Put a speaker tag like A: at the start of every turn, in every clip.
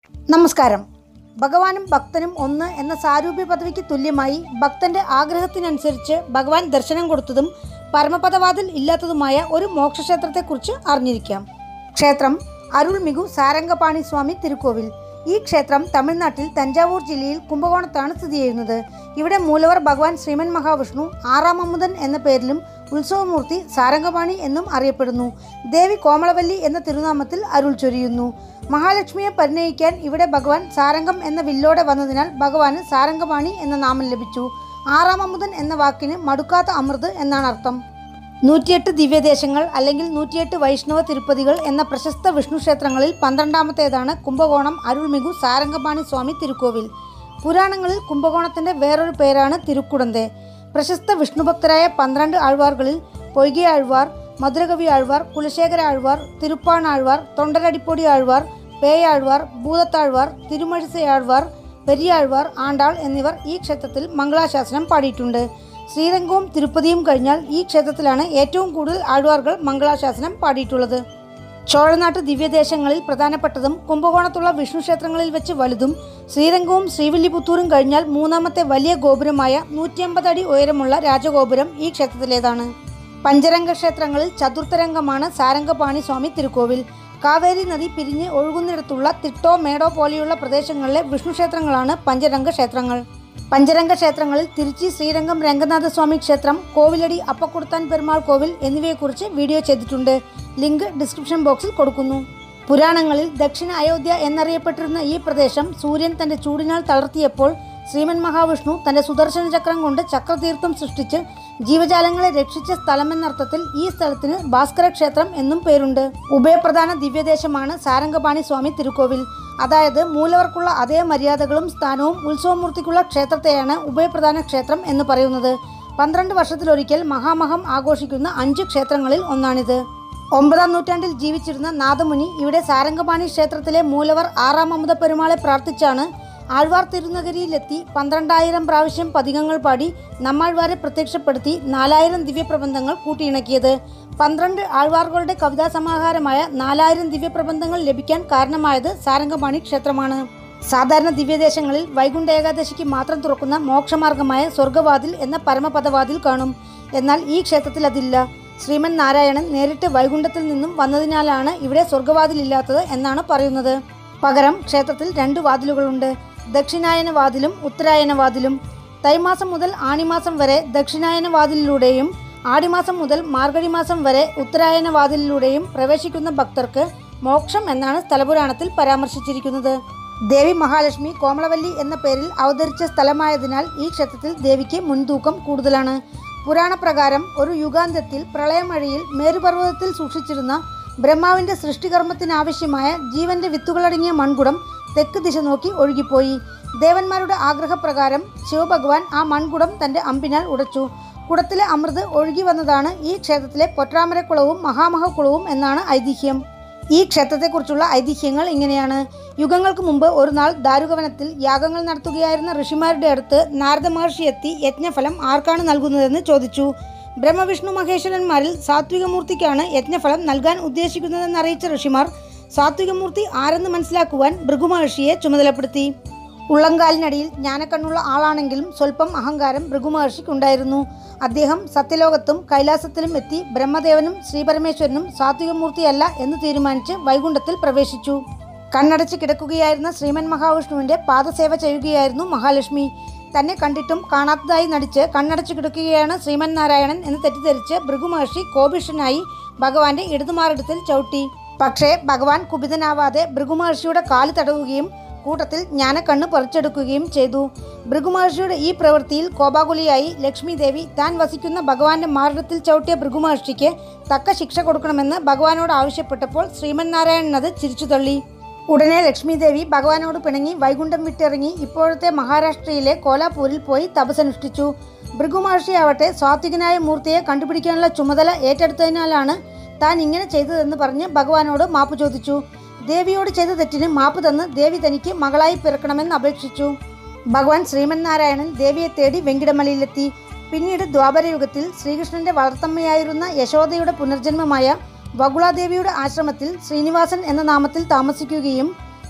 A: നമസ്കാരം ഭഗവാനും ഭക്തനും ഒന്ന് എന്ന സാരൂപ്യ പദവിക്ക് തുല്യമായി ഭക്തന്റെ ആഗ്രഹത്തിനനുസരിച്ച് ഭഗവാൻ ദർശനം കൊടുത്തതും പരമപദവാതിൽ ഇല്ലാത്തതുമായ ഒരു മോക്ഷക്ഷേത്രത്തെക്കുറിച്ച് അറിഞ്ഞിരിക്കാം ക്ഷേത്രം അരുൾമികു സാരംഗപാണി സ്വാമി തിരുക്കോവിൽ ഈ ക്ഷേത്രം തമിഴ്നാട്ടിൽ തഞ്ചാവൂർ ജില്ലയിൽ കുംഭകോണത്താണ് സ്ഥിതി ചെയ്യുന്നത് ഇവിടെ മൂലവർ ഭഗവാൻ ശ്രീമൻ മഹാവിഷ്ണു ആറാം അമുദൻ എന്ന പേരിലും ഉത്സവമൂർത്തി സാരംഗപാണി എന്നും അറിയപ്പെടുന്നു ദേവി കോമളവല്ലി എന്ന തിരുനാമത്തിൽ അരുൾ ചൊരിയുന്നു മഹാലക്ഷ്മിയെ പരിണയിക്കാൻ ഇവിടെ ഭഗവാൻ സാരംഗം എന്ന വില്ലോടെ വന്നതിനാൽ ഭഗവാന് സാരംഗപാണി എന്ന നാമം ലഭിച്ചു ആറാം അമുദൻ എന്ന വാക്കിന് മടുക്കാത്ത അമൃത് എന്നാണ് അർത്ഥം നൂറ്റിയെട്ട് ദിവ്യദേശങ്ങൾ അല്ലെങ്കിൽ നൂറ്റിയെട്ട് വൈഷ്ണവ തിരുപ്പതികൾ എന്ന പ്രശസ്ത വിഷ്ണു ക്ഷേത്രങ്ങളിൽ പന്ത്രണ്ടാമത്തേതാണ് കുംഭകോണം അരുൾമികു സാരംഗപാണി സ്വാമി തിരുക്കോവിൽ പുരാണങ്ങളിൽ കുംഭകോണത്തിന്റെ വേറൊരു പേരാണ് തിരുക്കുടന്തെ പ്രശസ്ത വിഷ്ണുഭക്തരായ പന്ത്രണ്ട് ആഴ്വാർകളിൽ പൊയ്കെ ആഴ്വാർ മധുരകവി ആഴ്വാർ കുലശേഖര ആഴ്വാർ തിരുപ്പാണാഴ്വാർ തൊണ്ടരടിപ്പൊടി ആഴ്വാർ പേയാഴ്വാർ ഭൂതത്താഴ്വാർ തിരുമഴിസയാഴ്വാർ പെരിയാഴ്വാർ ആണ്ടാൾ എന്നിവർ ഈ ക്ഷേത്രത്തിൽ മംഗളാശാസനം പാടിയിട്ടുണ്ട് ശ്രീരംഗവും തിരുപ്പതിയും കഴിഞ്ഞാൽ ഈ ക്ഷേത്രത്തിലാണ് ഏറ്റവും കൂടുതൽ ആഴ്വാർകൾ മംഗളാശാസനം പാടിയിട്ടുള്ളത് ചോഴനാട്ട് ദിവ്യദേശങ്ങളിൽ പ്രധാനപ്പെട്ടതും കുംഭകോണത്തുള്ള വിഷ്ണു ക്ഷേത്രങ്ങളിൽ വെച്ച് വലുതും ശ്രീരംഗവും ശ്രീവില്ലിപുത്തൂരും കഴിഞ്ഞാൽ മൂന്നാമത്തെ വലിയ ഗോപുരമായ നൂറ്റിയമ്പത് അടി ഉയരമുള്ള രാജഗോപുരം ഈ ക്ഷേത്രത്തിലേതാണ് പഞ്ചരംഗ ക്ഷേത്രങ്ങളിൽ ചതുർത്ഥരംഗമാണ് സാരംഗപാണി സ്വാമി തിരുക്കോവിൽ കാവേരി നദി പിരിഞ്ഞ് ഒഴുകുന്നിടത്തുള്ള തിട്ടോ മേടോ പോലെയുള്ള പ്രദേശങ്ങളിലെ വിഷ്ണു ക്ഷേത്രങ്ങളാണ് പഞ്ചരംഗ ക്ഷേത്രങ്ങൾ പഞ്ചരംഗ ക്ഷേത്രങ്ങളിൽ തിരുച്ചി ശ്രീരംഗം രംഗനാഥസ്വാമി ക്ഷേത്രം കോവിലടി അപ്പക്കുടുത്താൻ പെരുമാൾ കോവിൽ എന്നിവയെക്കുറിച്ച് വീഡിയോ ചെയ്തിട്ടുണ്ട് ലിങ്ക് ഡിസ്ക്രിപ്ഷൻ ബോക്സിൽ കൊടുക്കുന്നു പുരാണങ്ങളിൽ ദക്ഷിണ അയോധ്യ എന്നറിയപ്പെട്ടിരുന്ന ഈ പ്രദേശം സൂര്യൻ തന്റെ ചൂടിനാൽ തളർത്തിയപ്പോൾ ശ്രീമൻ മഹാവിഷ്ണു തന്റെ സുദർശന ചക്രം കൊണ്ട് ചക്രതീർത്ഥം സൃഷ്ടിച്ച് ജീവജാലങ്ങളെ രക്ഷിച്ച സ്ഥലമെന്നർത്ഥത്തിൽ ഈ സ്ഥലത്തിന് ഭാസ്കര ക്ഷേത്രം എന്നും പേരുണ്ട് ഉഭയപ്രധാന ദിവ്യദേശമാണ് സാരംഗപാണി സ്വാമി തിരുക്കോവിൽ അതായത് മൂലവർക്കുള്ള അതേ മര്യാദകളും സ്ഥാനവും ഉത്സവമൂർത്തിക്കുള്ള ക്ഷേത്രത്തെയാണ് ഉഭയപ്രധാന ക്ഷേത്രം എന്ന് പറയുന്നത് പന്ത്രണ്ട് വർഷത്തിലൊരിക്കൽ മഹാമഹം ആഘോഷിക്കുന്ന അഞ്ച് ക്ഷേത്രങ്ങളിൽ ഒന്നാണിത് ഒമ്പതാം നൂറ്റാണ്ടിൽ ജീവിച്ചിരുന്ന നാദമുനി ഇവിടെ സാരംഗപാണി ക്ഷേത്രത്തിലെ മൂലവർ ആറാം അമുദ പെരുമാളെ പ്രാർത്ഥിച്ചാണ് ആഴ്വാർ തിരുനഗരിയിലെത്തി പന്ത്രണ്ടായിരം പ്രാവശ്യം പതികങ്ങൾ പാടി നമ്മാഴ്വാരെ പ്രത്യക്ഷപ്പെടുത്തി നാലായിരം ദിവ്യപ്രബന്ധങ്ങൾ കൂട്ടിയിണക്കിയത് പന്ത്രണ്ട് ആഴ്വാറുകളുടെ കവിതാ സമാഹാരമായ നാലായിരം ദിവ്യപ്രബന്ധങ്ങൾ ലഭിക്കാൻ കാരണമായത് സാരംഗപാണി ക്ഷേത്രമാണ് സാധാരണ ദിവ്യദേശങ്ങളിൽ വൈകുണ്ഠ ഏകാദശിക്ക് മാത്രം തുറക്കുന്ന മോക്ഷമാർഗമായ സ്വർഗവാതിൽ എന്ന പരമപദവാതിൽ കാണും എന്നാൽ ഈ ക്ഷേത്രത്തിൽ അതില്ല ശ്രീമൻ നാരായണൻ നേരിട്ട് വൈകുണ്ഠത്തിൽ നിന്നും വന്നതിനാലാണ് ഇവിടെ സ്വർഗവാതിലില്ലാത്തത് എന്നാണ് പറയുന്നത് പകരം ക്ഷേത്രത്തിൽ രണ്ട് വാതിലുകളുണ്ട് ദക്ഷിണായന വാതിലും ഉത്തരായന വാതിലും തൈമാസം മുതൽ ആണിമാസം വരെ ദക്ഷിണായന വാതിലിലൂടെയും ആടിമാസം മുതൽ മാർഗഴി മാസം വരെ ഉത്തരായന വാതിലിലൂടെയും പ്രവേശിക്കുന്ന ഭക്തർക്ക് മോക്ഷം എന്നാണ് സ്ഥലപുരാണത്തിൽ പരാമർശിച്ചിരിക്കുന്നത് ദേവി മഹാലക്ഷ്മി കോമളവല്ലി എന്ന പേരിൽ അവതരിച്ച സ്ഥലമായതിനാൽ ഈ ക്ഷേത്രത്തിൽ ദേവിക്ക് മുൻതൂക്കം കൂടുതലാണ് പുരാണപ്രകാരം ഒരു യുഗാന്തത്തിൽ പ്രളയമഴയിൽ മേരുപർവ്വതത്തിൽ സൂക്ഷിച്ചിരുന്ന ബ്രഹ്മാവിന്റെ സൃഷ്ടികർമ്മത്തിനാവശ്യമായ ജീവന്റെ വിത്തുകളടങ്ങിയ മൺകുടം തെക്ക് ദിശ നോക്കി ഒഴുകിപ്പോയി ദേവന്മാരുടെ ആഗ്രഹപ്രകാരം ശിവഭഗവാൻ ആ മൺകുടം തന്റെ അമ്പിനാൽ ഉടച്ചു കുടത്തിലെ അമൃത് ഒഴുകി വന്നതാണ് ഈ ക്ഷേത്രത്തിലെ പൊറ്റാമരക്കുളവും മഹാമഹക്കുളവും എന്നാണ് ഐതിഹ്യം ഈ ക്ഷേത്രത്തെക്കുറിച്ചുള്ള ഐതിഹ്യങ്ങൾ ഇങ്ങനെയാണ് യുഗങ്ങൾക്ക് മുമ്പ് ഒരു നാൾ ദാരുകവനത്തിൽ യാഗങ്ങൾ നടത്തുകയായിരുന്ന ഋഷിമാരുടെ അടുത്ത് നാരദ മഹർഷി എത്തി യജ്ഞഫലം ആർക്കാണ് നൽകുന്നതെന്ന് ചോദിച്ചു ബ്രഹ്മവിഷ്ണു മഹേശ്വരന്മാരിൽ സാത്വികമൂർത്തിക്കാണ് യജ്ഞഫലം നൽകാൻ ഉദ്ദേശിക്കുന്നതെന്ന് അറിയിച്ച ഋഷിമാർ സാത്വികമൂർത്തി ആരെന്ന് മനസ്സിലാക്കുവാൻ ഭൃഗുമഹർഷിയെ ചുമതലപ്പെടുത്തി ഉള്ളങ്കാലിനടിയിൽ ജ്ഞാനക്കണ്ണുള്ള ആളാണെങ്കിലും സ്വല്പം അഹങ്കാരം ഭൃഗുമഹർഷിക്കുണ്ടായിരുന്നു അദ്ദേഹം സത്യലോകത്തും കൈലാസത്തിലും എത്തി ബ്രഹ്മദേവനും ശ്രീപരമേശ്വരനും സാത്വികമൂർത്തിയല്ല എന്ന് തീരുമാനിച്ച് വൈകുണ്ഠത്തിൽ പ്രവേശിച്ചു കണ്ണടച്ച് കിടക്കുകയായിരുന്ന ശ്രീമൻ മഹാവിഷ്ണുവിന്റെ പാദസേവ ചെയ്യുകയായിരുന്നു മഹാലക്ഷ്മി തന്നെ കണ്ടിട്ടും കാണാത്തതായി നടിച്ച് കണ്ണടച്ചു കിടക്കുകയാണ് ശ്രീമൻ നാരായണൻ എന്ന് തെറ്റിദ്ധരിച്ച് ഭൃഗുമഹർഷി കോപിഷ്ഠനായി ഭഗവാന്റെ ഇടതുമാറിടത്തിൽ ചവിട്ടി പക്ഷേ ഭഗവാൻ കുപിതനാവാതെ ഭൃഗുമഹർഷിയുടെ കാല് തടവുകയും കൂട്ടത്തിൽ ജ്ഞാനക്കണ്ണ് പറിച്ചെടുക്കുകയും ചെയ്തു ഭൃഗുമഹർഷിയുടെ ഈ പ്രവൃത്തിയിൽ കോപാകുലിയായി ലക്ഷ്മി ദേവി താൻ വസിക്കുന്ന ഭഗവാന്റെ മാർഗത്തിൽ ചവിട്ടിയ ഭൃഗുമഹർഷിക്ക് തക്ക ശിക്ഷ കൊടുക്കണമെന്ന് ഭഗവാനോട് ആവശ്യപ്പെട്ടപ്പോൾ ശ്രീമൻ നാരായണൻ അത് ചിരിച്ചു തള്ളി ഉടനെ ലക്ഷ്മി ദേവി ഭഗവാനോട് പിണങ്ങി വൈകുണ്ഠം വിട്ടിറങ്ങി ഇപ്പോഴത്തെ മഹാരാഷ്ട്രയിലെ കോലാപൂരിൽ പോയി തപസനുഷ്ഠിച്ചു ഭൃഗുമഹർഷിയാവട്ടെ സാത്വികനായ മൂർത്തിയെ കണ്ടുപിടിക്കാനുള്ള ചുമതല ഏറ്റെടുത്തതിനാലാണ് താൻ ഇങ്ങനെ ചെയ്തതെന്ന് പറഞ്ഞ് ഭഗവാനോട് മാപ്പ് ചോദിച്ചു ദേവിയോട് ചെയ്ത തെറ്റിന് മാപ്പ് തന്ന് ദേവി തനിക്ക് മകളായി പിറക്കണമെന്ന് അപേക്ഷിച്ചു ഭഗവാൻ ശ്രീമൻ നാരായണൻ ദേവിയെ തേടി വെങ്കിടമലയിലെത്തി പിന്നീട് ദ്വാപരയുഗത്തിൽ ശ്രീകൃഷ്ണന്റെ വളർത്തമ്മയായിരുന്ന യശോദയുടെ പുനർജന്മമായ വകുളാദേവിയുടെ ആശ്രമത്തിൽ ശ്രീനിവാസൻ എന്ന നാമത്തിൽ താമസിക്കുകയും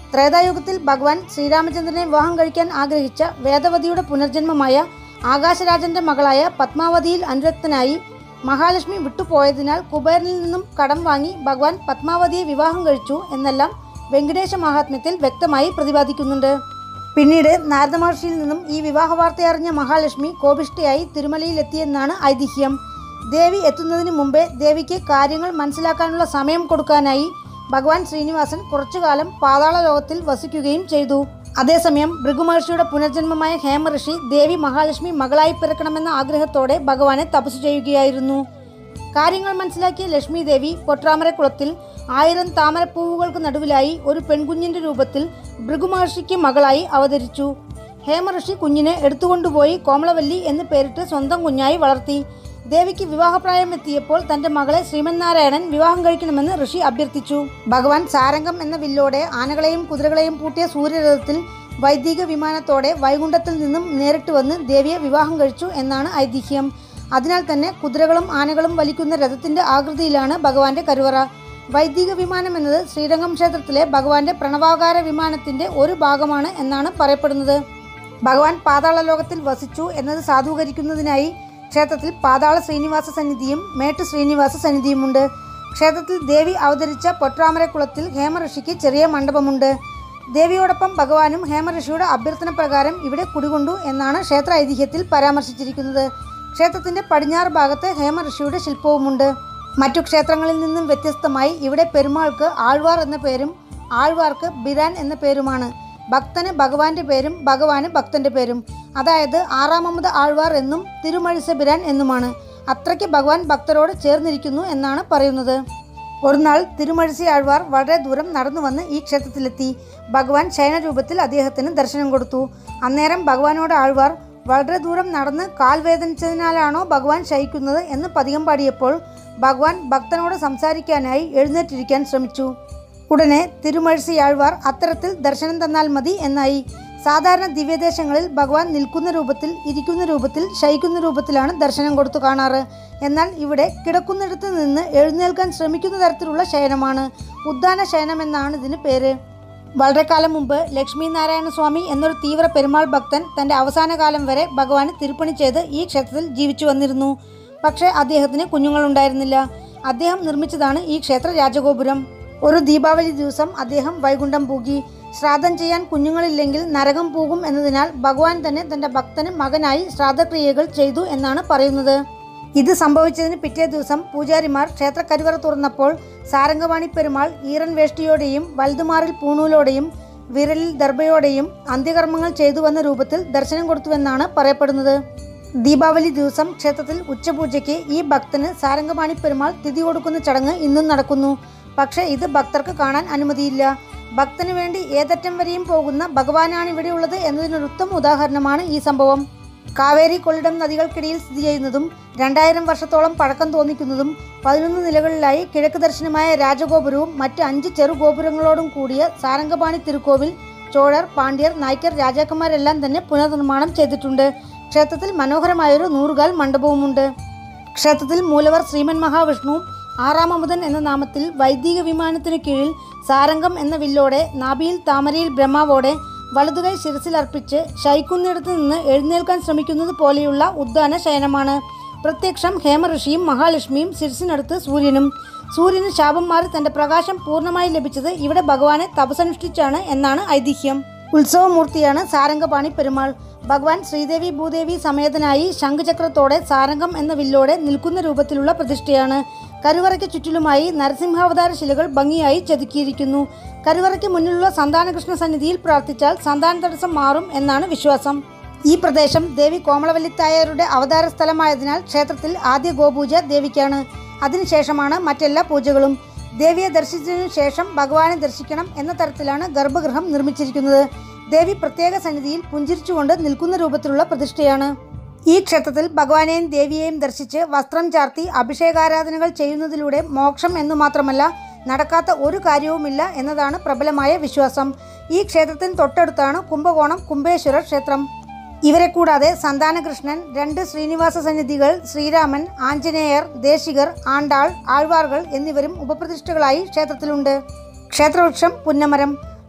A: ത്രേതായുഗത്തിൽ ഭഗവാൻ ശ്രീരാമചന്ദ്രനെ വിവാഹം കഴിക്കാൻ ആഗ്രഹിച്ച വേദവതിയുടെ പുനർജന്മമായ ആകാശരാജന്റെ മകളായ പത്മാവതിയിൽ അനുരക്തനായി മഹാലക്ഷ്മി വിട്ടുപോയതിനാൽ കുബേരനിൽ നിന്നും കടം വാങ്ങി ഭഗവാൻ പത്മാവതിയെ വിവാഹം കഴിച്ചു എന്നെല്ലാം വെങ്കടേശ മഹാത്മ്യത്തിൽ വ്യക്തമായി പ്രതിപാദിക്കുന്നുണ്ട് പിന്നീട് നാരദ മഹർഷിയിൽ നിന്നും ഈ വിവാഹ വാർത്ത അറിഞ്ഞ മഹാലക്ഷ്മി കോപിഷ്ഠയായി തിരുമലയിലെത്തിയെന്നാണ് ഐതിഹ്യം ദേവി എത്തുന്നതിന് മുമ്പേ ദേവിക്ക് കാര്യങ്ങൾ മനസ്സിലാക്കാനുള്ള സമയം കൊടുക്കാനായി ഭഗവാൻ ശ്രീനിവാസൻ കുറച്ചുകാലം പാതാള ലോകത്തിൽ വസിക്കുകയും ചെയ്തു അതേസമയം ഭൃഗുമഹർഷിയുടെ പുനർജന്മമായ ഹേമഋഷി ദേവി മഹാലക്ഷ്മി മകളായി പിറക്കണമെന്ന ആഗ്രഹത്തോടെ ഭഗവാനെ തപസ് ചെയ്യുകയായിരുന്നു കാര്യങ്ങൾ മനസ്സിലാക്കിയ ലക്ഷ്മി ദേവി പൊട്രാമരക്കുളത്തിൽ ആയിരം താമരപ്പൂവുകൾക്ക് നടുവിലായി ഒരു പെൺകുഞ്ഞിന്റെ രൂപത്തിൽ ഭൃഗുമഹർഷിക്ക് മകളായി അവതരിച്ചു ഹേമഋഷി കുഞ്ഞിനെ എടുത്തുകൊണ്ടുപോയി കോമളവല്ലി എന്ന് പേരിട്ട് സ്വന്തം കുഞ്ഞായി വളർത്തി ദേവിക്ക് വിവാഹപ്രായം എത്തിയപ്പോൾ തന്റെ മകളെ ശ്രീമന്നാരായണൻ വിവാഹം കഴിക്കണമെന്ന് ഋഷി അഭ്യർത്ഥിച്ചു ഭഗവാൻ സാരംഗം എന്ന വില്ലോടെ ആനകളെയും കുതിരകളെയും പൂട്ടിയ സൂര്യരഥത്തിൽ വൈദിക വിമാനത്തോടെ വൈകുണ്ഠത്തിൽ നിന്നും നേരിട്ട് വന്ന് ദേവിയെ വിവാഹം കഴിച്ചു എന്നാണ് ഐതിഹ്യം അതിനാൽ തന്നെ കുതിരകളും ആനകളും വലിക്കുന്ന രഥത്തിന്റെ ആകൃതിയിലാണ് ഭഗവാന്റെ കരുവറ വൈദിക വിമാനം എന്നത് ശ്രീരംഗം ക്ഷേത്രത്തിലെ ഭഗവാന്റെ പ്രണവാകാര വിമാനത്തിന്റെ ഒരു ഭാഗമാണ് എന്നാണ് പറയപ്പെടുന്നത് ഭഗവാൻ പാതാള ലോകത്തിൽ വസിച്ചു എന്നത് സാധൂകരിക്കുന്നതിനായി ക്ഷേത്രത്തിൽ പാതാള ശ്രീനിവാസ സന്നിധിയും മേട്ട് ശ്രീനിവാസ സന്നിധിയുമുണ്ട് ക്ഷേത്രത്തിൽ ദേവി അവതരിച്ച പൊട്രാമരക്കുളത്തിൽ ഹേമഋഷിക്ക് ചെറിയ മണ്ഡപമുണ്ട് ദേവിയോടൊപ്പം ഭഗവാനും ഹേമഋഷിയുടെ അഭ്യർത്ഥന പ്രകാരം ഇവിടെ കുടികൊണ്ടു എന്നാണ് ക്ഷേത്ര ഐതിഹ്യത്തിൽ പരാമർശിച്ചിരിക്കുന്നത് ക്ഷേത്രത്തിന്റെ പടിഞ്ഞാറ് ഭാഗത്ത് ഹേമഋഷിയുടെ ശില്പവുമുണ്ട് മറ്റു ക്ഷേത്രങ്ങളിൽ നിന്നും വ്യത്യസ്തമായി ഇവിടെ പെരുമാൾക്ക് ആഴ്വാർ എന്ന പേരും ആഴ്വാർക്ക് ബിരാൻ എന്ന പേരുമാണ് ഭക്തന് ഭഗവാന്റെ പേരും ഭഗവാന് ഭക്തന്റെ പേരും അതായത് ആറാമത് ആഴ്വാർ എന്നും തിരുമഴിസബിരാൻ എന്നുമാണ് അത്രയ്ക്ക് ഭഗവാൻ ഭക്തരോട് ചേർന്നിരിക്കുന്നു എന്നാണ് പറയുന്നത് ഒരു നാൾ തിരുമഴിസി ആഴ്വാർ വളരെ ദൂരം നടന്നു വന്ന് ഈ ക്ഷേത്രത്തിലെത്തി ഭഗവാൻ ശയനരൂപത്തിൽ അദ്ദേഹത്തിന് ദർശനം കൊടുത്തു അന്നേരം ഭഗവാനോട് ആഴ്വാർ വളരെ ദൂരം നടന്ന് കാൽ വേദനിച്ചതിനാലാണോ ഭഗവാൻ ശയിക്കുന്നത് എന്ന് പതികം പാടിയപ്പോൾ ഭഗവാൻ ഭക്തനോട് സംസാരിക്കാനായി എഴുന്നേറ്റിരിക്കാൻ ശ്രമിച്ചു ഉടനെ തിരുമഴിസിയാഴ്വാർ അത്തരത്തിൽ ദർശനം തന്നാൽ മതി എന്നായി സാധാരണ ദിവ്യദേശങ്ങളിൽ ഭഗവാൻ നിൽക്കുന്ന രൂപത്തിൽ ഇരിക്കുന്ന രൂപത്തിൽ ശയിക്കുന്ന രൂപത്തിലാണ് ദർശനം കൊടുത്തു കാണാറ് എന്നാൽ ഇവിടെ കിടക്കുന്നിടത്ത് നിന്ന് എഴുന്നേൽക്കാൻ ശ്രമിക്കുന്ന തരത്തിലുള്ള ശയനമാണ് ഉദ്ദാന ശയനം എന്നാണ് ഇതിന് പേര് വളരെ കാലം മുമ്പ് ലക്ഷ്മി നാരായണ സ്വാമി എന്നൊരു തീവ്ര പെരുമാൾ ഭക്തൻ തൻ്റെ അവസാന കാലം വരെ ഭഗവാന് തിരുപ്പണി ചെയ്ത് ഈ ക്ഷേത്രത്തിൽ ജീവിച്ചു വന്നിരുന്നു പക്ഷേ അദ്ദേഹത്തിന് കുഞ്ഞുങ്ങളുണ്ടായിരുന്നില്ല അദ്ദേഹം നിർമ്മിച്ചതാണ് ഈ ക്ഷേത്ര രാജഗോപുരം ഒരു ദീപാവലി ദിവസം അദ്ദേഹം വൈകുണ്ഠം പൂകി ശ്രാദ്ധം ചെയ്യാൻ കുഞ്ഞുങ്ങളില്ലെങ്കിൽ നരകം പൂകും എന്നതിനാൽ ഭഗവാൻ തന്നെ തൻ്റെ ഭക്തന് മകനായി ശ്രാദ്ധക്രിയകൾ ചെയ്തു എന്നാണ് പറയുന്നത് ഇത് സംഭവിച്ചതിന് പിറ്റേ ദിവസം പൂജാരിമാർ ക്ഷേത്ര കരുവറ തുറന്നപ്പോൾ സാരംഗവാണി പെരുമാൾ ഈറൻ വേഷ്ടിയോടെയും വലുതുമാറിൽ പൂണൂലോടെയും വിരലിൽ ദർഭയോടെയും അന്ത്യകർമ്മങ്ങൾ ചെയ്തു വന്ന രൂപത്തിൽ ദർശനം കൊടുത്തുവെന്നാണ് പറയപ്പെടുന്നത് ദീപാവലി ദിവസം ക്ഷേത്രത്തിൽ ഉച്ചപൂജയ്ക്ക് ഈ ഭക്തന് സാരംഗവാണി പെരുമാൾ തിഥി കൊടുക്കുന്ന ചടങ്ങ് ഇന്നും നടക്കുന്നു പക്ഷേ ഇത് ഭക്തർക്ക് കാണാൻ അനുമതിയില്ല ഭക്തന് വേണ്ടി ഏതറ്റം വരെയും പോകുന്ന ഭഗവാനാണ് ഇവിടെയുള്ളത് എന്നതിനൊരു ഉത്തമ ഉദാഹരണമാണ് ഈ സംഭവം കാവേരി കൊള്ളിടം നദികൾക്കിടയിൽ സ്ഥിതി ചെയ്യുന്നതും രണ്ടായിരം വർഷത്തോളം പഴക്കം തോന്നിക്കുന്നതും പതിനൊന്ന് നിലകളിലായി കിഴക്ക് ദർശനമായ രാജഗോപുരവും മറ്റ് അഞ്ച് ചെറുഗോപുരങ്ങളോടും കൂടിയ സാരംഗപാണി തിരുക്കോവിൽ ചോഴർ പാണ്ഡ്യർ നായ്ക്കർ രാജാക്കന്മാരെല്ലാം തന്നെ പുനർനിർമ്മാണം ചെയ്തിട്ടുണ്ട് ക്ഷേത്രത്തിൽ മനോഹരമായൊരു നൂറുകാൽ മണ്ഡപവുമുണ്ട് ക്ഷേത്രത്തിൽ മൂലവർ ശ്രീമൻ മഹാവിഷ്ണുവും ആറാമമുദൻ എന്ന നാമത്തിൽ വൈദിക വിമാനത്തിനു കീഴിൽ സാരംഗം എന്ന വില്ലോടെ നാഭിയിൽ താമരയിൽ ബ്രഹ്മാവോടെ വലതുകൈ ശിരസിലർപ്പിച്ച് ശയിക്കുന്നിടത്ത് നിന്ന് എഴുന്നേൽക്കാൻ ശ്രമിക്കുന്നത് പോലെയുള്ള ഉദ്ദാന ശയനമാണ് പ്രത്യക്ഷം ഹേമഋഷിയും മഹാലക്ഷ്മിയും ശിരസിനടുത്ത് സൂര്യനും സൂര്യന് ശാപം മാറി തന്റെ പ്രകാശം പൂർണ്ണമായി ലഭിച്ചത് ഇവിടെ ഭഗവാനെ തപസനുഷ്ഠിച്ചാണ് എന്നാണ് ഐതിഹ്യം ഉത്സവമൂർത്തിയാണ് സാരംഗപാണി പെരുമാൾ ഭഗവാൻ ശ്രീദേവി ഭൂദേവി സമേതനായി ശംഖുചക്രത്തോടെ സാരംഗം എന്ന വില്ലോടെ നിൽക്കുന്ന രൂപത്തിലുള്ള പ്രതിഷ്ഠയാണ് കരുവറയ്ക്ക് ചുറ്റിലുമായി നരസിംഹാവതാര ശിലകൾ ഭംഗിയായി ചെതുക്കിയിരിക്കുന്നു കരുവറയ്ക്ക് മുന്നിലുള്ള സന്താനകൃഷ്ണ സന്നിധിയിൽ പ്രാർത്ഥിച്ചാൽ സന്താന തടസ്സം മാറും എന്നാണ് വിശ്വാസം ഈ പ്രദേശം ദേവി കോമളവല്ലിത്തായരുടെ അവതാര സ്ഥലമായതിനാൽ ക്ഷേത്രത്തിൽ ആദ്യ ഗോപൂജ ദേവിക്കാണ് അതിനുശേഷമാണ് മറ്റെല്ലാ പൂജകളും ദേവിയെ ദർശിച്ചതിനു ശേഷം ഭഗവാനെ ദർശിക്കണം എന്ന തരത്തിലാണ് ഗർഭഗൃഹം നിർമ്മിച്ചിരിക്കുന്നത് ദേവി പ്രത്യേക സന്നിധിയിൽ പുഞ്ചിരിച്ചുകൊണ്ട് നിൽക്കുന്ന രൂപത്തിലുള്ള പ്രതിഷ്ഠയാണ് ഈ ക്ഷേത്രത്തിൽ ഭഗവാനെയും ദേവിയെയും ദർശിച്ച് വസ്ത്രം ചാർത്തി അഭിഷേകാരാധനകൾ ചെയ്യുന്നതിലൂടെ മോക്ഷം എന്നു മാത്രമല്ല നടക്കാത്ത ഒരു കാര്യവുമില്ല എന്നതാണ് പ്രബലമായ വിശ്വാസം ഈ ക്ഷേത്രത്തിന് തൊട്ടടുത്താണ് കുംഭകോണം കുംഭേശ്വര ക്ഷേത്രം ഇവരെ കൂടാതെ സന്താനകൃഷ്ണൻ രണ്ട് ശ്രീനിവാസ സന്നിധികൾ ശ്രീരാമൻ ആഞ്ജനേയർ ദേശികർ ആണ്ടാൾ ആഴ്വാറുകൾ എന്നിവരും ഉപപ്രതിഷ്ഠകളായി ക്ഷേത്രത്തിലുണ്ട് ക്ഷേത്രവൃക്ഷം പുന്നമരം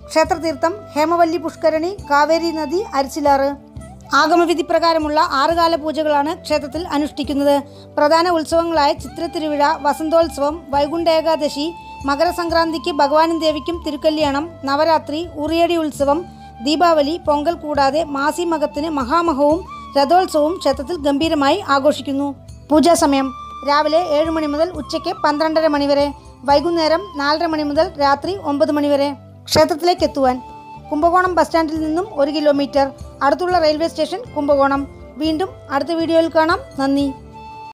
A: ക്ഷേത്രതീർത്ഥം ഹേമവല്ലി പുഷ്കരണി കാവേരി നദി അരിച്ചിലാറ് ആഗമവിധി പ്രകാരമുള്ള ആറുകാല പൂജകളാണ് ക്ഷേത്രത്തിൽ അനുഷ്ഠിക്കുന്നത് പ്രധാന ഉത്സവങ്ങളായ ചിത്രത്തിരുവിഴ വസന്തോത്സവം വൈകുണ്ഠ ഏകാദശി മകരസംക്രാന്തിക്ക് ഭഗവാനും ദേവിക്കും തിരുക്കല്യാണം നവരാത്രി ഉറിയടി ഉത്സവം ദീപാവലി പൊങ്കൽ കൂടാതെ മാസി മകത്തിന് മഹാമഹവും രഥോത്സവവും ക്ഷേത്രത്തിൽ ഗംഭീരമായി ആഘോഷിക്കുന്നു പൂജാ സമയം രാവിലെ ഏഴ് മണി മുതൽ ഉച്ചയ്ക്ക് പന്ത്രണ്ടര മണി വരെ വൈകുന്നേരം നാലര മണി മുതൽ രാത്രി ഒമ്പത് മണി വരെ ക്ഷേത്രത്തിലേക്ക് എത്തുവാൻ കുംഭകോണം ബസ് സ്റ്റാൻഡിൽ നിന്നും ഒരു കിലോമീറ്റർ അടുത്തുള്ള റെയിൽവേ സ്റ്റേഷൻ കുംഭകോണം വീണ്ടും അടുത്ത വീഡിയോയിൽ കാണാം നന്ദി